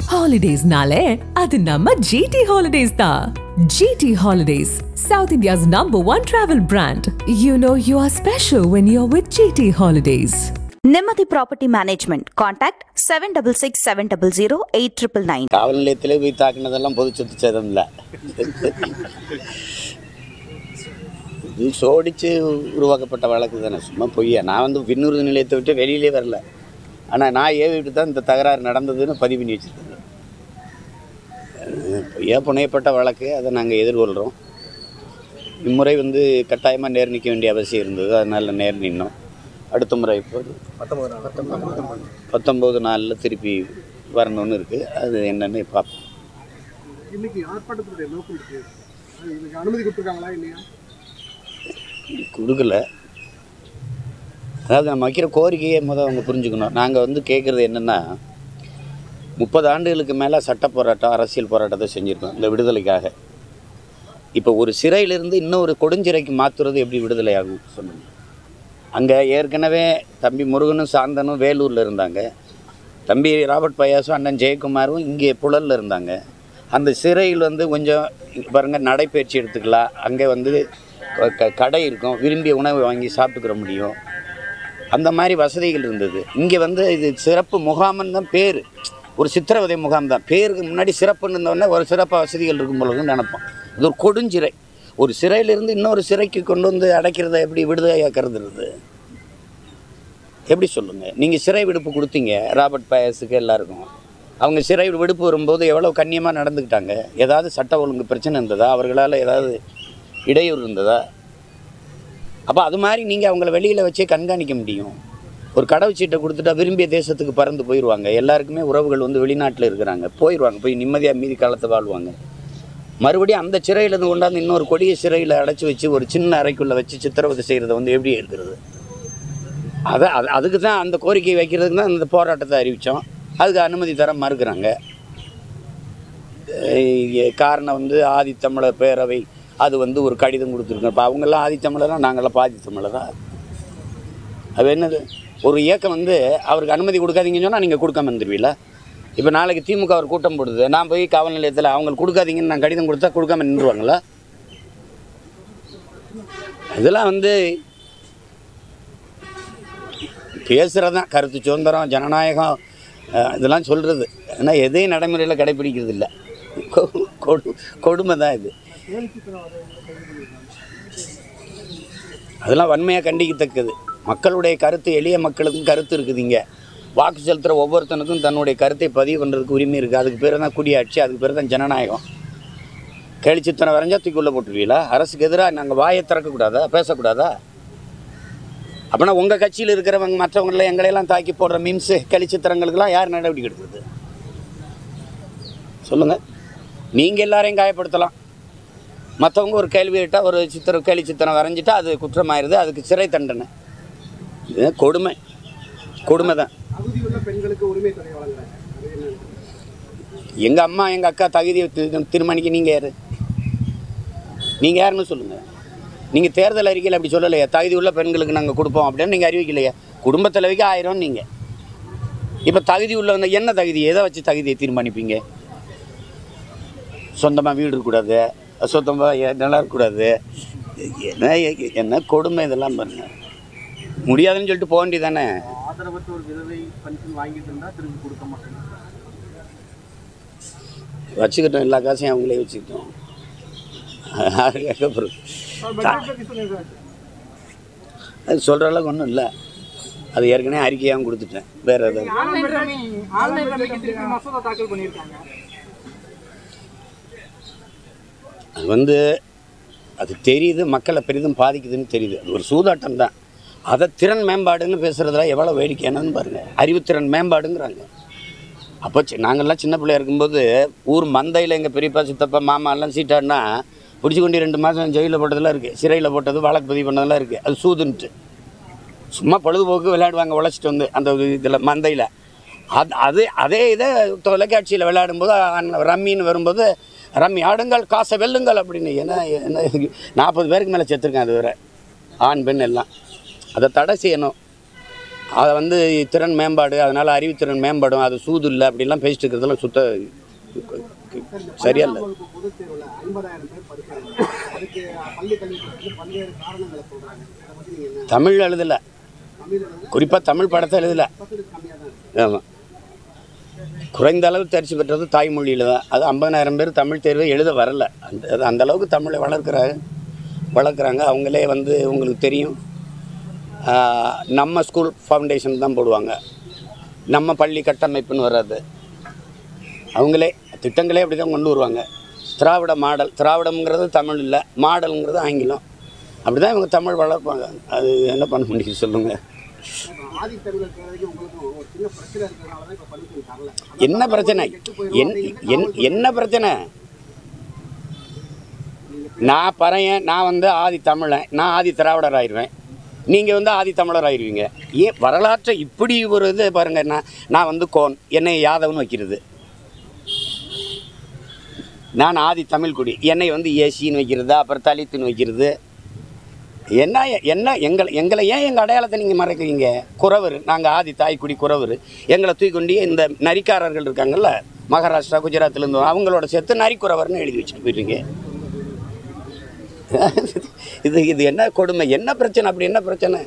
ஹாலிடேஸ்னாலே அது நம்ம ஜிடி ஹாலிடேஸ் தான் GT holidays South India's number one travel brand you know you are special when you are with GT holidays நிம்மதி property management contact seven double six seven double zero eight triple nine காவல் நிலையத்திலே போய் தாக்குனதெல்லாம் பொது சொத்து சேதம் இல்லை இது சோடிச்சு உருவாக்கப்பட்ட வழக்கு தானே சும்மா பொய்யா நான் வந்து விண்ணூர்தி நிலையத்தை விட்டு வெளியிலே வரல ஆனால் நான் ஏவி விட்டு தான் இந்த தகராறு நடந்ததுன்னு பதிவு பண்ணி வச்சுருக்கேன் பொய்யா புனையப்பட்ட வழக்கு அதை நாங்கள் எதிர்கொள்கிறோம் இம்முறை வந்து கட்டாயமாக நேர் நிற்க வேண்டிய அவசியம் இருந்தது அதனால் நேர் நின்னோம் அடுத்த முறை இப்போ பத்தொம்போது நாளில் திருப்பி வரணும்னு இருக்குது அது என்னன்னு பார்ப்போம் இன்னைக்கு ஆர்ப்பாட்டத்துடைய நோக்கம் இருக்கு அது இதுக்கு அனுமதி கொடுத்துருக்காங்களா இல்லையா கொடுக்கல அதாவது நம்ம வைக்கிற கோரிக்கையை முதல் அவங்க புரிஞ்சுக்கணும் நாங்கள் வந்து கேட்குறது என்னென்னா முப்பது ஆண்டுகளுக்கு மேலே சட்ட போராட்டம் அரசியல் போராட்டத்தை செஞ்சுருக்கோம் இந்த விடுதலைக்காக இப்போ ஒரு சிறையிலிருந்து இன்னொரு கொடுஞ்சிறைக்கு மாற்றுறது எப்படி விடுதலை ஆகும் சொல்லுங்கள் அங்கே ஏற்கனவே தம்பி முருகனும் சாந்தனும் வேலூரில் இருந்தாங்க தம்பி ராபர்ட் பயாசும் அண்ணன் ஜெயக்குமாரும் இங்கே புழலில் இருந்தாங்க அந்த சிறையில் வந்து கொஞ்சம் இங்க பாருங்க நடைப்பயிற்சி எடுத்துக்கலாம் அங்கே வந்து க- க- கடை இருக்கும் விரும்பிய உணவு வாங்கி சாப்பிட்டுக்கிற முடியும் அந்த மாதிரி வசதிகள் இருந்தது இங்கே வந்து இது சிறப்பு முகாம்னு தான் பேர் ஒரு சித்திரவதை முகாம் தான் பேருக்கு முன்னாடி சிறப்புன்னு இருந்தோடனே ஒரு சிறப்பு வசதிகள் இருக்கும் பொழுதுன்னு நினைப்போம் இது ஒரு கொடுஞ்சிறை ஒரு சிறையிலிருந்து இன்னொரு சிறைக்கு கொண்டு வந்து அடைக்கிறத எப்படி விடுதலையாக கருதுறது எப்படி சொல்லுங்கள் நீங்கள் சிறை விடுப்பு கொடுத்தீங்க ராபர்ட் பயஸுக்கு எல்லாருக்கும் அவங்க சிறை விடுப்பு வரும்போது எவ்வளோ கண்ணியமாக நடந்துக்கிட்டாங்க ஏதாவது சட்ட ஒழுங்கு பிரச்சனை இருந்ததா அவர்களால் ஏதாவது இடையூறு இருந்ததா அப்போ அது மாதிரி நீங்கள் அவங்கள வெளியில் வச்சே கண்காணிக்க முடியும் ஒரு கடவுச்சீட்டை கொடுத்துட்டா விரும்பிய தேசத்துக்கு பறந்து போயிடுவாங்க எல்லாருக்குமே உறவுகள் வந்து வெளிநாட்டில் இருக்கிறாங்க போயிடுவாங்க போய் நிம்மதியாக மீதி காலத்தை வாழ்வாங்க மறுபடியும் அந்த சிறையிலேருந்து கொண்டாந்து இன்னொரு கொடிய சிறையில் அடைச்சி வச்சு ஒரு சின்ன அறைக்குள்ளே வச்சு சித்திரவதை செய்கிறது வந்து எப்படி இருக்கிறது அதை அது அதுக்கு தான் அந்த கோரிக்கை வைக்கிறதுக்கு தான் இந்த போராட்டத்தை அறிவித்தோம் அதுக்கு அனுமதி தர மறுக்கிறாங்க அஹ் காரணம் வந்து ஆதித்தமிழர் பேரவை அது வந்து ஒரு கடிதம் கொடுத்துருக்கோம் இப்போ அவங்கெல்லாம் ஆதித்தமிழரா நாங்களாம் பாதி தமிழரா அது என்னது ஒரு இயக்கம் வந்து அவருக்கு அனுமதி கொடுக்காதீங்கன்னு சொன்னால் நீங்கள் கொடுக்காம இருந்துருவீங்களா இப்போ நாளைக்கு திமுக ஒரு கூட்டம் போடுது நான் போய் காவல் நிலையத்தில் அவங்களுக்கு கொடுக்காதீங்கன்னு நான் கடிதம் கொடுத்தா கொடுக்காம நின்றுவாங்களா இதெல்லாம் வந்து பேசுகிறது தான் கருத்து சுதந்திரம் ஜனநாயகம் அஹ், இதெல்லாம் சொல்கிறது ஆனால் எதையும் நடைமுறையில் கடைப்பிடிக்கிறது இல்லை கொ- கொடு கொடுமை தான் இது அதெல்லாம் வன்மையாக கண்டிக்கத்தக்கது மக்களுடைய கருத்து எளிய மக்களுக்கும் கருத்து இருக்குது இங்கே வாக்கு செலுத்துகிற ஒவ்வொருத்தனுக்கும் தன்னுடைய கருத்தை பதிவு பண்ணுறதுக்கு உரிமை இருக்குது அதுக்கு பேர் தான் குடியாட்சி அதுக்கு பேர் தான் ஜனநாயகம் கேலிச்சித்தனை வரைஞ்சா தூக்கி உள்ள போட்டுருவீங்களா அரசுக்கு எதிராக நாங்கள் வாயை திறக்கக்கூடாதா பேசக்கூடாதா அப்படின்னா உங்கள் கட்சியில் இருக்கிறவங்க மற்றவங்கள எங்களையெல்லாம் தாக்கி போடுற மீம்ஸு கலிச்சித்திரங்களுக்கெல்லாம் யார் நடவடிக்கை எடுக்கிறது சொல்லுங்கள் நீங்கள் எல்லாரையும் காயப்படுத்தலாம் மற்றவங்க ஒரு கேள்வி கேட்டால் ஒரு சித்திரம் கேலி சித்திரம் வரைஞ்சிட்டா அது குற்றமாயிருது அதுக்கு சிறை தண்டனை இது கொடுமை கொடுமை தான் தகுதியுள்ள பெண்களுக்கு உரிமை தொகை வழங்குறாங்க அது என்ன எங்கள் அம்மா எங்கள் அக்கா தகுதியை தி- தீர்மானிக்க நீங்கள் யார் நீங்கள் யாருன்னு சொல்லுங்கள் நீங்கள் தேர்தல் அறிக்கையில் அப்படி சொல்லலையே தகுதி உள்ள பெண்களுக்கு நாங்கள் கொடுப்போம் அப்படின்னு நீங்கள் அறிவிக்கலையே குடும்ப தலைவிக்கு ஆயிரம் நீங்கள் இப்போ தகுதி உள்ளவங்க என்ன தகுதி எதை வச்சு தகுதியை தீர்மானிப்பீங்க சொந்தமாக வீடு இருக்கக்கூடாது சொந்தமாக நிலம் இருக்கக்கூடாது என்ன என்ன கொடுமை இதெல்லாம் பாருங்க முடியாதுன்னு சொல்லிட்டு போக வேண்டியதானே ஆதரவற்ற ஒரு விதவை பென்ஷன் வாங்கிட்டு இருந்தா திருப்பி கொடுக்க மாட்டேங்க வச்சுக்கிட்டோம் எல்லா காசையும் அவங்களே வச்சுக்கிட்டோம் யாரு கேட்க போகிறது அது சொல்கிற அளவுக்கு ஒன்றும் இல்லை அது ஏற்கனவே அறிக்கையாகவும் கொடுத்துட்டேன் வேறு எதாவது ஆன்லைன் ரம்மிக்கு திருப்பி மசோதா தாக்கல் பண்ணியிருக்காங்க அது வந்து அது தெரியுது மக்களை பெரிதும் பாதிக்குதுன்னு தெரியுது அது ஒரு சூதாட்டம் தான் அதை திறன் மேம்பாடுன்னு பேசுகிறதுல எவ்வளோ வேடிக்கையானதுன்னு பாருங்கள் அறிவுத்திறன் மேம்பாடுங்கிறாங்க அப்போ சி நாங்கள்லாம் சின்ன பிள்ளையா இருக்கும்போது ஊர் மந்தையில் எங்கள் பெரியப்பா சித்தப்பா மாமா எல்லாம் சீட்டாடினா பிடிச்சி கொண்டு ரெண்டு மாதம் ஜெயிலில் போட்டதெல்லாம் இருக்குது சிறையில் போட்டது வழக்கு பதிவு பண்ணதெல்லாம் இருக்குது அது சூதுன்ட்டு சும்மா பொழுதுபோக்கு விளையாடுவாங்க உழைச்சிட்டு வந்து அந்த இதில் மந்தையில் அது அது அதே இதை தொலைக்காட்சியில் விளையாடும்போது அண்ணன் ரம்மின்னு வரும்போது ரம்மி ஆடுங்கள் காசை வெல்லுங்கள் அப்படின்னு என்ன என்ன நாற்பது பேருக்கு மேலே செத்துருக்கேன் அது வேற ஆண் பெண் எல்லாம் அதை தடை செய்யணும் அதை வந்து திறன் மேம்பாடு அதனால் அறிவுத்திறன் மேம்படும் அது சூது இல்லை அப்படிலாம் பேசிட்டு இருக்கிறதெல்லாம் சுத்த சரியா இல்லை வகுப்பு பொதுத் தேர்வில் ஐம்பதாயிரம் பேர் படிக்கிறாங்க அதுக்கு பள்ளி கல்வித்துறை பல்வேறு காரணங்களை சொல்றாங்க அதை பத்தி நீங்க என்ன தமிழ் எழுதலை தமிழ் எழுதுனா குறிப்பாக தமிழ் படத்தை எழுதலை பர்சன்டேஜ் கம்மியாக தான் இருக்கு ஆமாம் குறைந்த அளவு தேர்ச்சி பெற்றது தாய்மொழியில் தான் அது ஐம்பதனாயிரம் பேர் தமிழ் தேர்வை எழுத வரல அந்த அது அந்த அளவுக்கு தமிழை வளர்க்குறாங்க வளர்க்குறாங்க அவங்களே வந்து உங்களுக்கு தெரியும் ஆஹ், நம்ம ஸ்கூல் ஃபவுண்டேஷன் தான் போடுவாங்க நம்ம பள்ளி கட்டமைப்புன்னு வராது அவங்களே திட்டங்களே அப்படி தான் கொண்டு வருவாங்க திராவிட மாடல் திராவிடம்ங்கிறது தமிழ் இல்லை மாடலுங்கிறது ஆங்கிலம் அப்படி தான் இவங்க தமிழ் வளர்ப்பாங்க அது என்ன பண்ண முடியும் சொல்லுங்கள் இப்போ ஆதி தமிழர் பேரவைக்கு உங்களுக்கு ஒரு சின்ன பிரச்சனை இருக்கிறதுனால தான் இப்போ பள்ளிக்கு தரல என்ன பிரச்சனை என் என் என்ன பிரச்சனை நான் பறையன் நான் வந்து ஆதி தமிழன் நான் ஆதி திராவிடர் ஆயிடுவேன் நீங்கள் வந்து ஆதி தமிழர் ஆயிடுவீங்க ஏன் வரலாற்றை இப்படி ஒரு இது பாருங்க நான் நான் வந்து கோன் என்னை யாதவன் வைக்கிறது நான் ஆதி தமிழ்குடி என்னை வந்து ஏசின்னு வைக்கிறது அப்புறம் தலித்துன்னு வைக்கிறது என்ன என்ன எங்களை எங்களை ஏன் எங்கள் அடையாளத்தை நீங்கள் மறைக்கிறீங்க குறவர் நாங்கள் ஆதி தாய்க்குடி குறவர் எங்களை தூக்கி இந்த நரிக்காரர்கள் இருக்காங்கல்ல மகாராஷ்டிரா குஜராத்லேருந்து அவங்களோட சேர்த்து நரிக்குறவர்னு எழுதி வச்சுட்டு போயிடுறீங்க இது இது என்ன கொடுமை என்ன பிரச்சனை அப்படி என்ன பிரச்சனை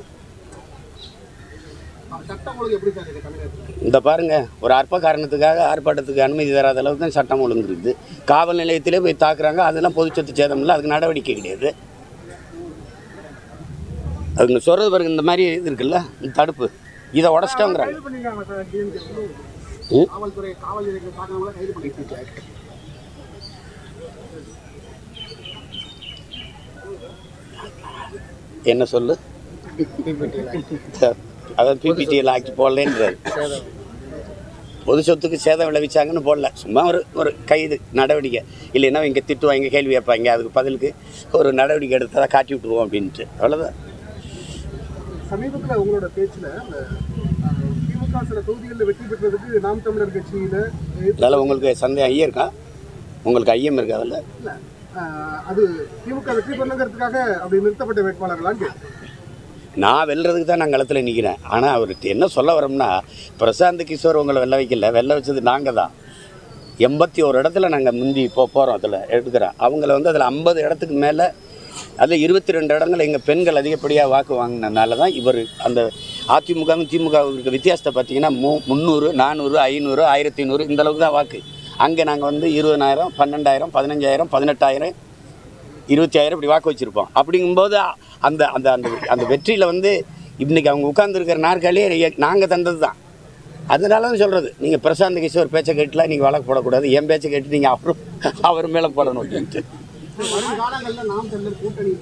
சட்டம் ஒழுங்கு எப்படி சார் இருக்கு தமிழகத்தில் இந்த பாருங்க ஒரு அற்ப காரணத்துக்காக ஆர்ப்பாட்டத்துக்கு அனுமதி தராத அளவுக்கு தான் சட்டம் ஒழுங்கு இருக்குது காவல் நிலையத்திலே போய் தாக்குறாங்க அதெல்லாம் பொதுச்சத்து சேதம் இல்லை அதுக்கு நடவடிக்கை கிடையாது அவங்க சொல்கிறது பாருங்க இந்த மாதிரி இது இருக்குல்ல இந்த தடுப்பு இதை உடச்சிட்டோங்கிறாங்க கைது பண்ணிருக்காங்க சார் டிஎம்கே ம்? காவல்துறை காவல் நிலையத்தில் தாக்கினவங்கள கைது பண்ணிருக்காங்க என்ன சொல்லு அதான் பிபிடியில் ஆக்கி போடலன்றாரு பொது சொத்துக்கு சேதம் விளைவிச்சாங்கன்னு போடல சும்மா ஒரு ஒரு கைது நடவடிக்கை இல்லைன்னா இங்கே திட்டுவாங்க கேள்வி கேட்பாங்க அதுக்கு பதிலுக்கு ஒரு நடவடிக்கை எடுத்ததை காட்டி விட்டுருவோம் அப்படின்ட்டு அவ்வளோதான் சமீபத்தில் உங்களோட பேச்சில் அந்த அஹ், திமுக சில தொகுதிகளில் வெற்றி பெற்றதுக்கு நாம் தமிழர் கட்சியில் அதனால் உங்களுக்கு சந்தேகம் ஐயம் இருக்கா உங்களுக்கு ஐயம் இருக்கா அதில் இல்லை அது திமுக வெற்றி பெறணுங்கிறதுக்காக அப்படி நிறுத்தப்பட்ட வேட்பாளர்களான்னு கேட்டேன் நான் வெல்றதுக்கு தான் நான் களத்தில் நிற்கிறேன் ஆனால் அவர்கிட்ட என்ன சொல்ல வரோம்னா பிரசாந்த் கிஷோர் உங்களை வெல்ல வைக்கல வெல்ல வச்சது நாங்கள் தான் எண்பத்தி ஒரு இடத்துல நாங்கள் முந்தி இப்போ போகிறோம் அதில் எடுக்கிறோம் அவங்கள வந்து அதில் ஐம்பது இடத்துக்கு மேலே அதில் இருபத்தி ரெண்டு இடங்கள் எங்கள் பெண்கள் அதிகப்படியாக வாக்கு வாங்கினதுனால தான் இவர் அந்த அதிமுகவும் திமுகவும் இருக்க வித்தியாசத்தை பார்த்தீங்கன்னா மூ முந்நூறு நானூறு ஐநூறு ஆயிரத்தி ஐநூறு இந்த அளவுக்கு தான் வாக்கு அங்கே நாங்கள் வந்து இருபதாயிரம் பன்னெண்டாயிரம் பதினஞ்சாயிரம் பதினெட்டாயிரம் இருபத்தி ஆயிரம் இப்படி வாக்கு வச்சுருப்போம் அப்படிங்கும்போது அந்த அந்த அந்த அந்த வெற்றியில் வந்து இன்னைக்கு அவங்க உட்காந்துருக்கிற நாற்காலியே நாங்கள் தந்தது தான் அதனால தான் சொல்கிறது நீங்கள் பிரசாந்த் கிஷோர் பேச்சை கேட்டுலாம் நீங்கள் வழக்கு போடக்கூடாது என் பேச்சை கேட்டு நீங்கள் அவரும் அவர் மேலே போடணும் அப்படின்ட்டு வரும் காலங்களில் நாம் தமிழர் கூட்டணி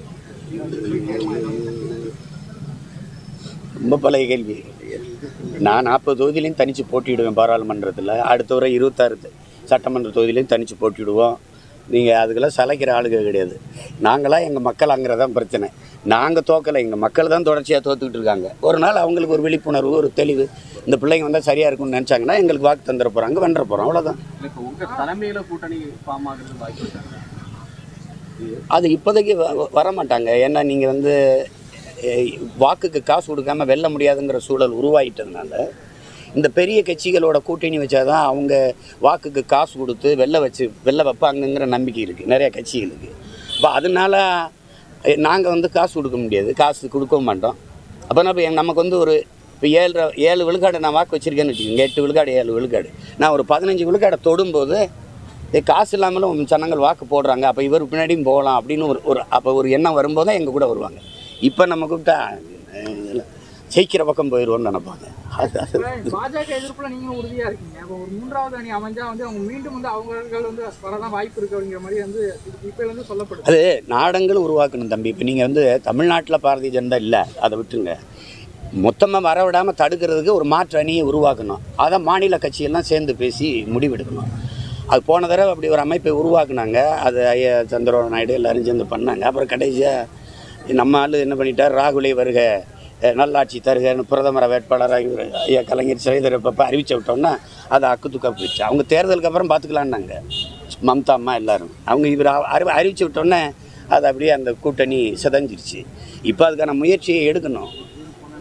ரொம்ப பழைய கேள்வி நான் நாற்பது தொகுதியிலையும் தனித்து போட்டியிடுவேன் பாராளுமன்றத்தில் அடுத்த முறை இருபத்தாறு த- சட்டமன்ற தொகுதியிலையும் தனித்து போட்டியிடுவோம் நீங்கள் அதுக்கெல்லாம் சளைக்கிற ஆளுக கிடையாது நாங்களாம் எங்கள் மக்களாங்கிறதான் பிரச்சனை நாங்கள் தோக்கலை எங்கள் மக்கள் தான் தொடர்ச்சியாக தோத்துக்கிட்டு இருக்காங்க ஒரு நாள் அவங்களுக்கு ஒரு விழிப்புணர்வு ஒரு தெளிவு இந்த பிள்ளைங்க வந்தால் சரியாக இருக்கும்னு நினச்சாங்கன்னா எங்களுக்கு வாக்கு தந்துட போகிறாங்க வென்ற போகிறோம் அவ்வளோதான் இப்போ உங்க தலைமையில கூட்டணி ஃபார்ம் ஆகுறது வாய்ப்பு இருக்காங்க அது இப்போதைக்கு வ- வ- வர மாட்டாங்க ஏன்னா நீங்கள் வந்து எ, வாக்குக்கு காசு கொடுக்காம வெல்ல முடியாதுங்கிற சூழல் உருவாயிட்டதுனால இந்த பெரிய கட்சிகளோட கூட்டணி வச்சாதான் அவங்க வாக்குக்கு காசு கொடுத்து வெல்ல வச்சு வெல்ல வைப்பாங்கங்கிற நம்பிக்கை இருக்குது நிறைய கட்சிகளுக்கு இப்போ அதனால நாங்கள் வந்து காசு கொடுக்க முடியாது காசு கொடுக்கவும் மாட்டோம் அப்போனா இப்போ நமக்கு வந்து ஒரு இப்போ ஏழு ஏழு விழுக்காடு நான் வாக்கு வச்சுருக்கேன்னு வச்சுக்கோங்க எட்டு விழுக்காடு ஏழு விழுக்காடு நான் ஒரு பதினஞ்சு விழுக்காடை தொடும்போது இது காசு இல்லாமலும் ஜனங்கள் வாக்கு போடுறாங்க அப்போ இவர் பின்னாடியும் போகலாம் அப்படின்னு ஒரு ஒரு அப்போ ஒரு எண்ணம் வரும்போது தான் எங்கள் கூட வருவாங்க இப்போ நம்ம கூப்பிட்டா அஹ், இதெல்லாம் ஜெயிக்கிற பக்கம் போயிடுவோம்னு நினைப்பாங்க அது அது பாஜக எதிர்ப்புல நீங்களும் உறுதியா இருக்கீங்க அப்போ ஒரு மூன்றாவது அணி அமைஞ்சா வந்து அவங்க மீண்டும் வந்து அவர்கள் வந்து வரதான் வாய்ப்பு இருக்கு அப்படிங்கிற மாதிரி வந்து இப்ப இருந்து சொல்லப்படுது அது நாடங்கள் உருவாக்கணும் தம்பி இப்போ நீங்கள் வந்து தமிழ்நாட்டில் பாரதிய ஜனதா இல்லை அதை விட்டுருங்க மொத்தமாக வரவிடாமல் தடுக்கிறதுக்கு ஒரு மாற்று அணியை உருவாக்கணும் அதை மாநில கட்சியெல்லாம் சேர்ந்து பேசி முடிவெடுக்கணும் அது போன தடவை அப்படி ஒரு அமைப்பை உருவாக்குனாங்க அது ஐயா சந்திரபாபு நாயுடு எல்லாரும் சேர்ந்து பண்ணாங்க அப்புறம் கடைசியாக நம்ம ஆள் என்ன பண்ணிட்டார் ராகுலே வருக அஹ், நல்லாட்சி தருகன்னு பிரதமர் வேட்பாளராக இவர் ஐயா கலைஞர் சிறைதர் இப்போ அறிவிச்சு விட்டோம்னா அதை அக்குத்துக்கா போயிடுச்சு அவங்க தேர்தலுக்கு அப்புறம் பார்த்துக்கலான்னாங்க மம்தா அம்மா எல்லாரும் அவங்க இவர் அறி அறிவிச்சு விட்டோன்னே அது அப்படியே அந்த கூட்டணி சிதஞ்சிருச்சு இப்போ அதுக்கான முயற்சியை எடுக்கணும்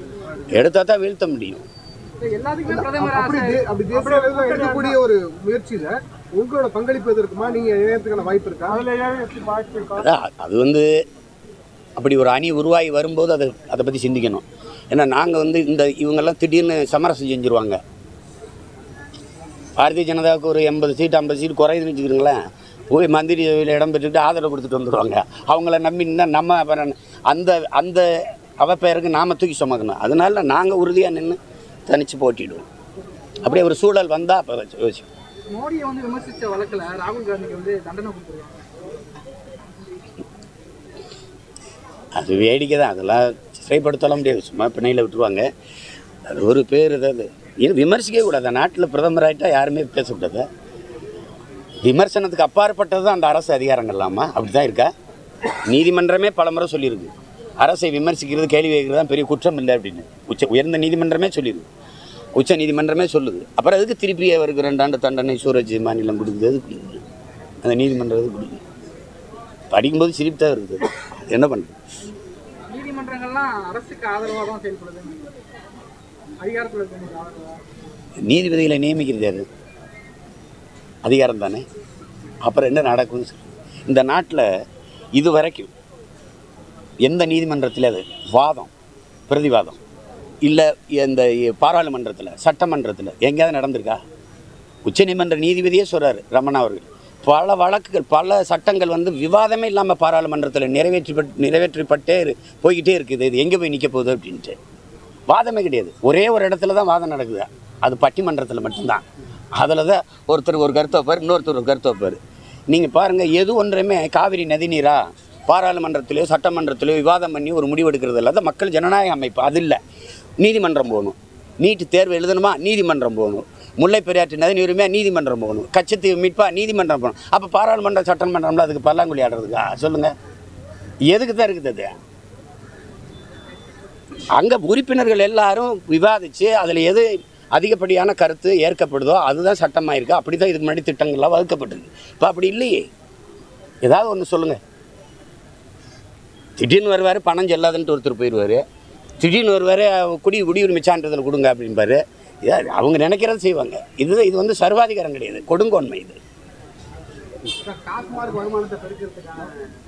எடுத்தால் தான் வீழ்த்த முடியும் இல்ல, எல்லாத்துக்குமே பிரதமர் அப்படி ஆசை தே- அப்படி தேசிய அளவில் எடுக்கக்கூடிய ஒரு முயற்சியில உங்களோட பங்களிப்பு எது இருக்குமா நீங்க இணையத்துக்கான வாய்ப்பு இருக்கா அதான் அது வந்து அப்படி ஒரு அணி உருவாகி வரும்போது அதை அதை பற்றி சிந்திக்கணும் ஏன்னா நாங்கள் வந்து இந்த இவங்கெல்லாம் திடீர்னு சமரசம் செஞ்சுருவாங்க பாரதிய ஜனதாவுக்கு ஒரு எண்பது சீட் ஐம்பது சீட் குறையுதுன்னு வச்சுக்கிறீங்களேன் போய் மந்திரி சபையில் இடம் பெற்றுட்டு ஆதரவு கொடுத்துட்டு வந்துடுவாங்க அவங்கள நம்பி நின்னா நம்ம அப்புறம் அந்த அந்த அவப்பெயருக்கு நாம தூக்கி சுமக்கணும் அதனால நாங்கள் உறுதியாக நின்று தனித்து போட்டிடுவோம் அப்படி ஒரு சூழல் வந்தால் அப்போ யோசிப்போம் மோடியை வந்து விமர்சிச்ச வழக்குல ராகுல் காந்திக்கு வந்து தண்டனை கொடுத்துருக்காங்க அது வேடிக்கை தான் அதெல்லாம் சிறைப்படுத்தலாம் முடியாது சும்மா பிணையில் விட்டுருவாங்க அது ஒரு பேர் அது இது விமர்சிக்கவே கூடாது நாட்டில் பிரதமர் ஆகிட்டா யாருமே பேசக்கூடாது விமர்சனத்துக்கு அப்பாற்பட்டது தான் அந்த அரசு அதிகாரங்கள்லாமா அப்படி தான் இருக்கா நீதிமன்றமே பலமுறை சொல்லியிருக்கு அரசை விமர்சிக்கிறது கேள்வி கேட்கறது தான் பெரிய குற்றம் இல்லை அப்படின்னு உச்ச உயர்ந்த நீதிமன்றமே சொல்லியிருக்கு உச்ச நீதிமன்றமே சொல்லுது அப்புறம் அதுக்கு திருப்பி அவருக்கு ரெண்டாண்டு தண்டனை சூரஜ் மாநிலம் கொடுக்குது அது கொடுக்குது அந்த நீதிமன்றம் அது கொடுக்குது படிக்கும்போது சிரிப்பு தான் இருக்குது என்ன பண்ணுறது நீதிமன்றங்கள்லாம் அரசுக்கு ஆதரவாக தான் செயல்படுது அதிகாரத்தில் இருக்கவங்களுக்கு ஆதரவா நீதிபதிகளை நியமிக்கிறது யாரு அதிகாரம் தானே அப்புறம் என்ன நடக்கும்னு சொல்லு. இந்த நாட்டில் இது வரைக்கும் எந்த நீதிமன்றத்தில் அது வாதம் பிரதிவாதம் இல்லை இந்த பாராளுமன்றத்தில் சட்டமன்றத்தில் எங்கேயாவது நடந்திருக்கா உச்சநீதிமன்ற நீதிபதியே சொல்கிறார் ரமணா அவர்கள் பல வழக்குகள் பல சட்டங்கள் வந்து விவாதமே இல்லாமல் பாராளுமன்றத்தில் நிறைவேற்றி நிறைவேற்றப்பட்டே இரு- போய்கிட்டே இருக்குது இது எங்கே போய் நிற்க போகுது அப்படின்ட்டு வாதமே கிடையாது ஒரே ஒரு இடத்துல தான் வாதம் நடக்குது அது பட்டிமன்றத்தில் மட்டும்தான் அதில் தான் ஒருத்தர் ஒரு கருத்து வைப்பார் இன்னொருத்தர் ஒரு கருத்து வைப்பார் நீங்கள் பாருங்கள் எது ஒன்றுமே காவிரி நதிநீரா பாராளுமன்றத்திலேயோ சட்டமன்றத்திலேயோ விவாதம் பண்ணி ஒரு முடிவு எடுக்கிறது இல்லாத மக்கள் ஜனநாயக அமைப்பு அது இல்லை நீதிமன்றம் போகணும் நீட்டு தேர்வு எழுதணுமா நீதிமன்றம் போகணும் முல்லை பெரியாற்று நதி உரிமையாக நீதிமன்றம் போகணும் கச்சத்தீவு மீட்பா நீதிமன்றம் போகணும் அப்போ பாராளுமன்றம் சட்டமன்றம்ல அதுக்கு பல்லாங்குழி ஆடுறதுக்கா சொல்லுங்கள் எதுக்கு தான் இருக்குது அது அங்கே உறுப்பினர்கள் எல்லாரும் விவாதித்து அதில் எது அதிகப்படியான கருத்து ஏற்கப்படுதோ அதுதான் சட்டமாக இருக்கு அப்படி தான் இதுக்கு முன்னாடி திட்டங்கள்லாம் வகுக்கப்பட்டிருக்கு இப்போ அப்படி இல்லையே ஏதாவது ஒன்று சொல்லுங்கள் திடீர்னு வருவார் பணம் செல்லாதுன்ட்டு ஒருத்தர் போயிடுவார் திடீர்னு வருவார் குடி குடியுரிமை சான்றிதழ் கொடுங்க அப்படிம்பாரு இது அவங்க நினைக்கிறத செய்வாங்க இது இது வந்து சர்வாதிகாரம் கிடையாது கொடுங்கோன்மை இது டாஸ்மார்க் வருமானத்தை பெருக்கிறதுக்கான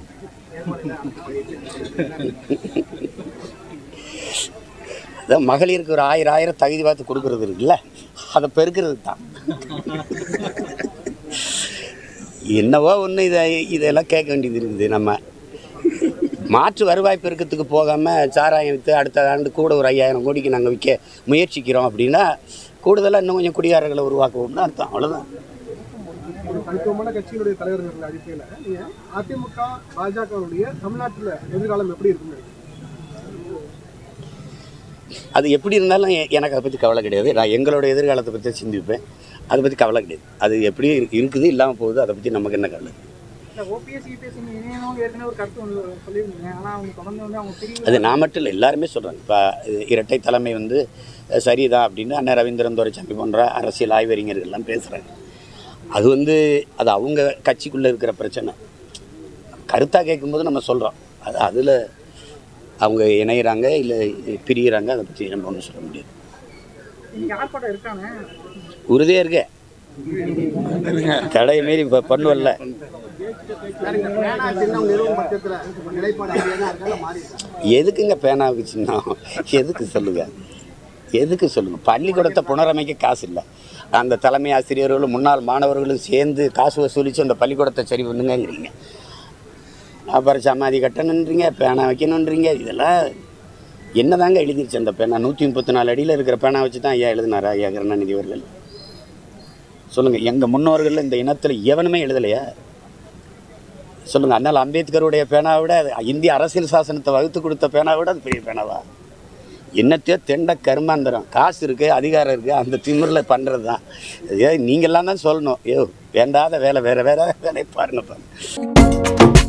அதான் மகளிருக்கு ஒரு ஆயிரம் ஆயிரம் தகுதி பார்த்து கொடுக்கறது இருக்குல்ல அதை பெருக்கிறது தான் என்னவோ ஒன்று இதை இதெல்லாம் கேட்க வேண்டியது இருக்குது நம்ம மாற்று வருவாய் பெருக்கத்துக்கு போகாமல் சாராயம் விற்று அடுத்த ஆண்டு கூட ஒரு ஐயாயிரம் கோடிக்கு நாங்கள் விற்க முயற்சிக்கிறோம் அப்படின்னா கூடுதலாக இன்னும் கொஞ்சம் குடியாரர்களை உருவாக்குவோம்னு அர்த்தம் அவ்வளோதான் ஒரு தனித்துவமான கட்சியினுடைய தலைவர்கள் அடிப்படையில் நீங்க அதிமுக பாஜகவுடைய தமிழ்நாட்டில் எதிர்காலம் எப்படி இருக்குன்னு நினைக்கிறீங்க? அது எப்படி இருந்தாலும் எ- எனக்கு அதை பற்றி கவலை கிடையாது நான் எங்களோட எதிர்காலத்தை பற்றி சிந்திப்பேன் அதை பற்றி கவலை கிடையாது அது எப்படி இருக்கு- இருக்குது இல்லாமல் போகுது அதை பற்றி நமக்கு என்ன கவலை இந்த ஓபிஎஸ் இபிஎஸ் இணையனும் ஏற்கனவே ஒரு கருத்து வந்து சொல்லியிருந்தீங்க ஆனால் அவங்க தொடர்ந்து வந்து அவங்க பிரிவு அது நான் மட்டும் இல்லை எல்லாருமே சொல்கிறாங்க இப்போ இரட்டை தலைமை வந்து அஹ், சரிதான் அப்படின்னு அண்ணன் ரவீந்திரன் துரைசாமி போன்ற அரசியல் ஆய்வறிஞர்கள்லாம் பேசுகிறாங்க அது வந்து அது அவங்க கட்சிக்குள்ளே இருக்கிற பிரச்சனை கருத்தாக கேட்கும்போது நம்ம சொல்கிறோம் அது அதில் அவங்க இணையிறாங்க இல்லை பிரியிறாங்க அதை பற்றி நம்ம ஒன்றும் சொல்ல முடியாது இன்னைக்கு ஆர்ப்பாட்டம் இருக்கானே உறுதியாக இருக்கே தடையை மீறி இப்போ பண்ணுவல்ல சார், இந்த பேனா சின்னம் நிறுவன பட்சத்தில் நிலைப்பாடு அப்படியே தான் இருக்கா மாறி இருக்கா? எதுக்குங்க பேனாவுக்கு சின்னம் எதுக்கு சொல்லுங்க எதுக்கு சொல்லுங்க பள்ளிக்கூடத்தை புனரமைக்க காசு இல்லை அந்த தலைமை ஆசிரியர்களும் முன்னாள் மாணவர்களும் சேர்ந்து காசு வசூலித்து அந்த பள்ளிக்கூடத்தை சரி பண்ணுங்கங்கிறீங்க அப்புறம் சமாதி கட்டணுன்றீங்க பேனா வைக்கணுன்றீங்க இதெல்லாம் என்னதாங்க எழுதிருச்சு அந்த பேனா நூற்றி முப்பத்தி நாலு அடியில் இருக்கிற பேனா வச்சு தான் ஐயா எழுதினாரா ஐயா கருணாநிதி அவர்கள் சொல்லுங்கள் எங்கள் முன்னோர்கள் இந்த இனத்தில் எவனுமே எழுதலையா சொல்லுங்கள் அண்ணல் அம்பேத்கருடைய பேனாவை விட அது இந்திய அரசியல் சாசனத்தை வகுத்து கொடுத்த பேனாவை விட அது பெரிய பேனாவா என்னத்தையோ தெண்ட கர்மாந்திரம் காசு இருக்குது அதிகாரம் இருக்குது அந்த திமிரில் பண்ணுறது தான் ஏ நீங்கள்லாம் தான் சொல்லணும் ஐயோ வேண்டாத வேலை வேறு வேறு வேலையை பாருங்கப்பா